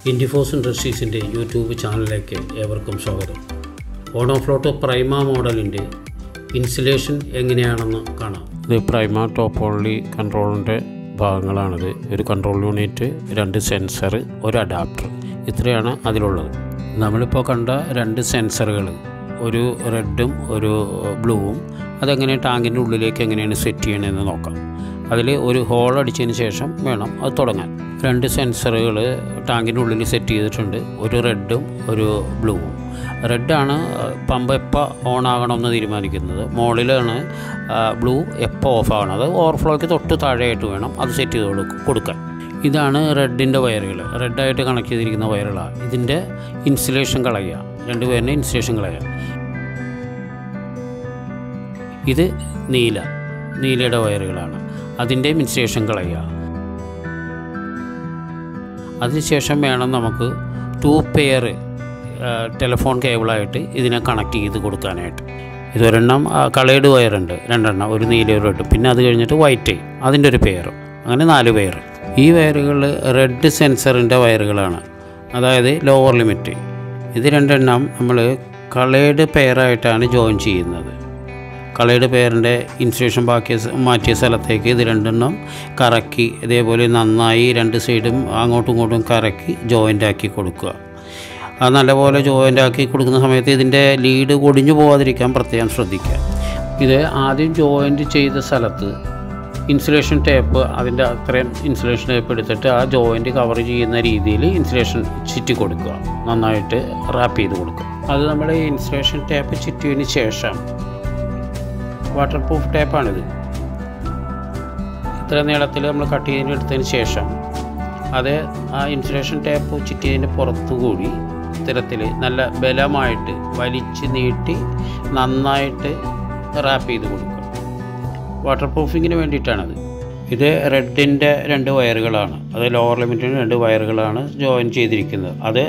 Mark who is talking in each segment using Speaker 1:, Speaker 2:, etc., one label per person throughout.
Speaker 1: ഇൻഡിഫോസ് ഇൻഡസ്ട്രീസിൻ്റെ YouTube ചാനലിലേക്ക് ഏവർക്കും സ്വാഗതം ഓണോഫ്ലോട്ട് പ്രൈമ മോഡലിൻ്റെ ഇൻസുലേഷൻ എങ്ങനെയാണെന്ന് കാണാം ഇത് പ്രൈമ ടോപ്പോളി കൺട്രോളിൻ്റെ ഭാഗങ്ങളാണിത് ഒരു കൺട്രോൾ യൂണിറ്റ് രണ്ട് സെൻസർ ഒരു അഡാപ്റ്റർ ഇത്രയാണ് അതിലുള്ളത് നമ്മളിപ്പോൾ കണ്ട രണ്ട് സെൻസറുകൾ ഒരു റെഡും ഒരു ബ്ലൂവും അതെങ്ങനെ ടാങ്കിൻ്റെ ഉള്ളിലേക്ക് എങ്ങനെയാണ് സെറ്റ് ചെയ്യണമെന്ന് നോക്കാം അതിൽ ഒരു ഹോൾ അടിച്ചതിന് ശേഷം വേണം അത് തുടങ്ങാൻ രണ്ട് സെൻസറുകൾ ടാങ്കിൻ്റെ ഉള്ളിൽ സെറ്റ് ചെയ്തിട്ടുണ്ട് ഒരു റെഡും ഒരു ബ്ലൂവും റെഡാണ് പമ്പ് എപ്പോൾ ഓൺ ആകണമെന്ന് തീരുമാനിക്കുന്നത് മുകളിലാണ് ബ്ലൂ എപ്പോൾ ഓഫ് ആകണം അത് ഓവർഫ്ലോയ്ക്ക് തൊട്ട് താഴെയായിട്ട് വേണം അത് സെറ്റ് ചെയ്ത് കൊടുക്ക- കൊടുക്കാൻ ഇതാണ് റെഡിൻ്റെ വയറുകൾ റെഡായിട്ട് കണക്ട് ചെയ്തിരിക്കുന്ന വയറുകളാണ് ഇതിൻ്റെ ഇൻസുലേഷൻ കളയുക രണ്ട് പേരിൻ്റെ ഇൻസുലേഷൻ കളയുക ഇത് നീല നീലയുടെ വയറുകളാണ് അതിൻ്റെ ഇൻസുലേഷൻ കളയുക അതിനുശേഷം വേണം നമുക്ക് ടു പെയർ ടെലിഫോൺ കേബിളായിട്ട് ഇതിനെ കണക്ട് ചെയ്ത് കൊടുക്കാനായിട്ട് ഇതൊരെണ്ണം കളേഡ് വയറുണ്ട് രണ്ടെണ്ണം ഒരു നീല ഒരു റെഡ് പിന്നെ അത് കഴിഞ്ഞിട്ട് വൈറ്റ് അതിൻ്റെ ഒരു പെയറും അങ്ങനെ നാല് പെയർ ഈ വയറുകൾ റെഡ് സെൻസറിൻ്റെ വയറുകളാണ് അതായത് ലോവർ ലിമിറ്റ് ഇത് രണ്ടെണ്ണം നമ്മൾ കളേഡ് പെയറായിട്ടാണ് ജോയിൻ ചെയ്യുന്നത് കളയുടെ പേരിൻ്റെ ഇൻസുലേഷൻ ബാക്കിയ സ- മാറ്റിയ സ്ഥലത്തേക്ക് ഇത് രണ്ടെണ്ണം കറക്കി ഇതേപോലെ നന്നായി രണ്ട് സൈഡും അങ്ങോട്ടും ഇങ്ങോട്ടും കറക്കി ജോയിൻ്റ് ആക്കി കൊടുക്കുക അത് നല്ലപോലെ ജോയിൻ്റ് ആക്കി കൊടുക്കുന്ന സമയത്ത് ഇതിൻ്റെ ലീഡ് ഒടിഞ്ഞു പോകാതിരിക്കാൻ പ്രത്യേകം ശ്രദ്ധിക്കുക ഇത് ആദ്യം ജോയിൻ്റ് ചെയ്ത സ്ഥലത്ത് ഇൻസുലേഷൻ ടേപ്പ് അതിൻ്റെ അത്രയും ഇൻസുലേഷൻ ടേപ്പ് എടുത്തിട്ട് ആ ജോയിൻ്റ് കവർ ചെയ്യുന്ന രീതിയിൽ ഇൻസുലേഷൻ ചുറ്റി കൊടുക്കുക നന്നായിട്ട് റാപ്പ് ചെയ്ത് കൊടുക്കുക അത് നമ്മുടെ ഇൻസുലേഷൻ ടേപ്പ് ചുറ്റിയതിന് ശേഷം വാട്ടർ പ്രൂഫ് ടേപ്പാണിത് ഇത്ര നീളത്തിൽ നമ്മൾ കട്ട് ചെയ്തെടുത്തതിന് ശേഷം അത് ആ ഇൻസുലേഷൻ ടേപ്പ് ചുറ്റിയതിൻ്റെ പുറത്തുകൂടി ഇത്തരത്തിൽ നല്ല ബലമായിട്ട് വലിച്ച് നീട്ടി നന്നായിട്ട് റാപ്പ് ചെയ്ത് കൊടുക്കുക വാട്ടർ പ്രൂഫിങ്ങിന് വേണ്ടിയിട്ടാണത് ഇത് റെഡിൻ്റെ രണ്ട് വയറുകളാണ് അത് ലോവർ ലിമിറ്റിന് രണ്ട് വയറുകളാണ് ജോയിൻ ചെയ്തിരിക്കുന്നത് അത്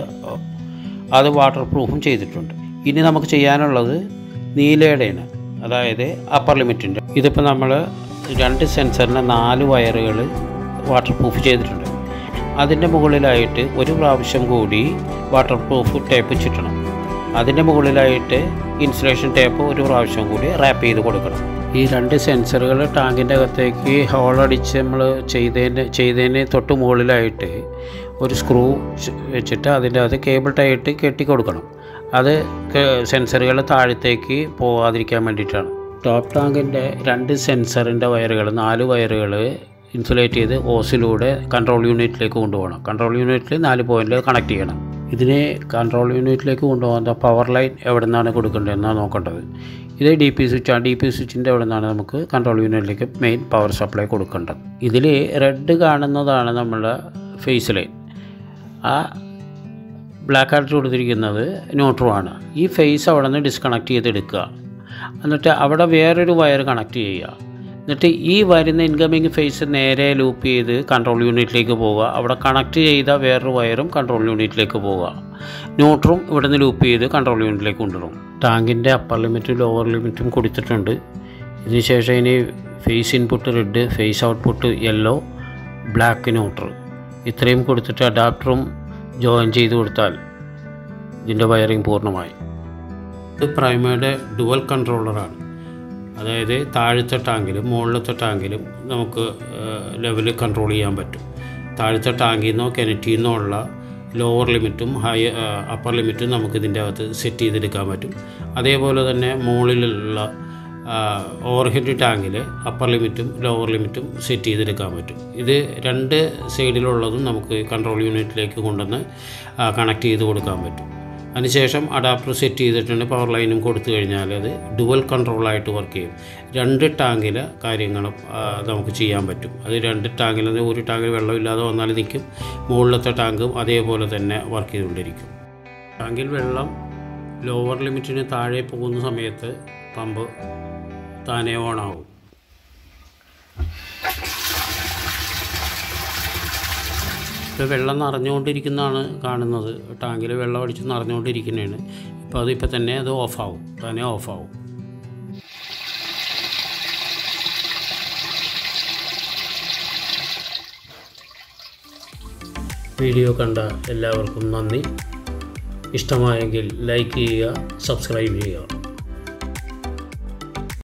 Speaker 1: അത് വാട്ടർ പ്രൂഫും ചെയ്തിട്ടുണ്ട് ഇനി നമുക്ക് ചെയ്യാനുള്ളത് നീലയുടെയാണ് അതായത് അപ്പർ ലിമിറ്റിൻ്റെ ഇതിപ്പോൾ നമ്മൾ രണ്ട് സെൻസറിന് നാല് വയറുകൾ വാട്ടർ പ്രൂഫ് ചെയ്തിട്ടുണ്ട് അതിൻ്റെ മുകളിലായിട്ട് ഒരു പ്രാവശ്യം കൂടി വാട്ടർ പ്രൂഫ് ടേപ്പ് ചുറ്റണം അതിൻ്റെ മുകളിലായിട്ട് ഇൻസുലേഷൻ ടേപ്പ് ഒരു പ്രാവശ്യം കൂടി റാപ്പ് ചെയ്ത് കൊടുക്കണം ഈ രണ്ട് സെൻസറുകൾ ടാങ്കിൻ്റെ അകത്തേക്ക് ഹോളടിച്ച് നമ്മൾ ചെയ്തതിന് ചെയ്തതിന് തൊട്ട് മുകളിലായിട്ട് ഒരു സ്ക്രൂ വെച്ചിട്ട് അതിൻ്റെ അകത്ത് കേബിൾ ടൈറ്റ് കെട്ടി കൊടുക്കണം അത് സെൻസറുകൾ താഴത്തേക്ക് പോകാതിരിക്കാൻ വേണ്ടിയിട്ടാണ് ടോപ്പ് ടാങ്കിൻ്റെ രണ്ട് സെൻസറിൻ്റെ വയറുകൾ നാല് വയറുകൾ ഇൻസുലേറ്റ് ചെയ്ത് ഓസിലൂടെ കൺട്രോൾ യൂണിറ്റിലേക്ക് കൊണ്ടുപോകണം കൺട്രോൾ യൂണിറ്റിൽ നാല് പോയിന്റിൽ കണക്ട് ചെയ്യണം ഇതിനെ കൺട്രോൾ യൂണിറ്റിലേക്ക് കൊണ്ടുപോകുന്ന പവർ ലൈൻ എവിടെ നിന്നാണ് കൊടുക്കേണ്ടതെന്നാണ് നോക്കേണ്ടത് ഇത് ഡി പി സ്വിച്ചാണ് ഡി പി സ്വിച്ചിൻ്റെ എവിടെ നിന്നാണ് നമുക്ക് കൺട്രോൾ യൂണിറ്റിലേക്ക് മെയിൻ പവർ സപ്ലൈ കൊടുക്കേണ്ടത് ഇതിൽ റെഡ് കാണുന്നതാണ് നമ്മുടെ ഫേസ് ലൈൻ ആ ബ്ലാക്ക് ആയിട്ട് കൊടുത്തിരിക്കുന്നത് ന്യൂട്രുമാണ് ഈ ഫേസ് അവിടെ നിന്ന് ഡിസ്കണക്ട് ചെയ്തെടുക്കുക എന്നിട്ട് അവിടെ വേറൊരു വയർ കണക്ട് ചെയ്യുക എന്നിട്ട് ഈ വരുന്ന ഇൻകമിങ് ഫേസ് നേരെ ലൂപ്പ് ചെയ്ത് കൺട്രോൾ യൂണിറ്റിലേക്ക് പോവുക അവിടെ കണക്ട് ചെയ്ത വേറൊരു വയറും കൺട്രോൾ യൂണിറ്റിലേക്ക് പോവുക ന്യൂട്രും ഇവിടെ നിന്ന് ലൂപ്പ് ചെയ്ത് കൺട്രോൾ യൂണിറ്റിലേക്ക് കൊണ്ടുവരും ടാങ്കിൻ്റെ അപ്പർ ലിമിറ്റും ലോവർ ലിമിറ്റും കൊടുത്തിട്ടുണ്ട് ഇതിനുശേഷം ഇനി phase input red phase output yellow black neutral ഇത്രയും കൊടുത്തിട്ട് അഡാപ്റ്ററും ജോയിൻ ചെയ്ത് കൊടുത്താൽ ഇതിൻ്റെ വയറിംഗ് പൂർണ്ണമായി ഇത് പ്രൈമയുടെ ഡുവൽ കൺട്രോളറാണ് അതായത് താഴത്തെ ടാങ്കിലും മുകളിലത്തെ ടാങ്കിലും നമുക്ക് ലെവൽ കൺട്രോൾ ചെയ്യാൻ പറ്റും താഴത്തെ ടാങ്കിൽ നിന്നോ കിണറ്റിൽ നിന്നോ ഉള്ള ലോവർ ലിമിറ്റും ഹൈ അപ്പർ ലിമിറ്റും നമുക്ക് ഇതിൻ്റെ അകത്ത് സെറ്റ് ചെയ്തെടുക്കാൻ പറ്റും അതേപോലെ തന്നെ മുകളിലുള്ള ഓവർഹെഡ് ടാങ്കിൽ അപ്പർ ലിമിറ്റും ലോവർ ലിമിറ്റും സെറ്റ് ചെയ്തെടുക്കാൻ പറ്റും ഇത് രണ്ട് സൈഡിലുള്ളതും നമുക്ക് കൺട്രോൾ യൂണിറ്റിലേക്ക് കൊണ്ടുവന്ന് കണക്ട് ചെയ്ത് കൊടുക്കാൻ പറ്റും അതിനുശേഷം അഡാപ്റ്റർ സെറ്റ് ചെയ്തിട്ടുണ്ട് പവർ ലൈനും കൊടുത്തു കഴിഞ്ഞാൽ അത് ഡുവൽ കൺട്രോളായിട്ട് വർക്ക് ചെയ്യും രണ്ട് ടാങ്കിലെ കാര്യങ്ങളും ആ, നമുക്ക് ചെയ്യാൻ പറ്റും അത് രണ്ട് ടാങ്കിൽ നിന്ന് ഒരു ടാങ്കിൽ വെള്ളമില്ലാതെ വന്നാൽ നിൽക്കും മുകളിലത്തെ ടാങ്കും അതേപോലെ തന്നെ വർക്ക് ചെയ്തുകൊണ്ടിരിക്കും ടാങ്കിൽ വെള്ളം ലോവർ ലിമിറ്റിന് താഴെ പോകുന്ന സമയത്ത് പമ്പ് താനേ ഓണാവും ഇപ്പോൾ വെള്ളം നിറഞ്ഞുകൊണ്ടിരിക്കുന്നതാണ് കാണുന്നത് ടാങ്കിൽ വെള്ളം അടിച്ച് നിറഞ്ഞുകൊണ്ടിരിക്കുന്നതാണ് ഇപ്പോൾ അതിപ്പോൾ തന്നെ അത് ഓഫാവും തന്നെ ഓഫാവും വീഡിയോ കണ്ട എല്ലാവർക്കും നന്ദി ഇഷ്ടമായെങ്കിൽ ലൈക്ക് ചെയ്യുക സബ്സ്ക്രൈബ് ചെയ്യുക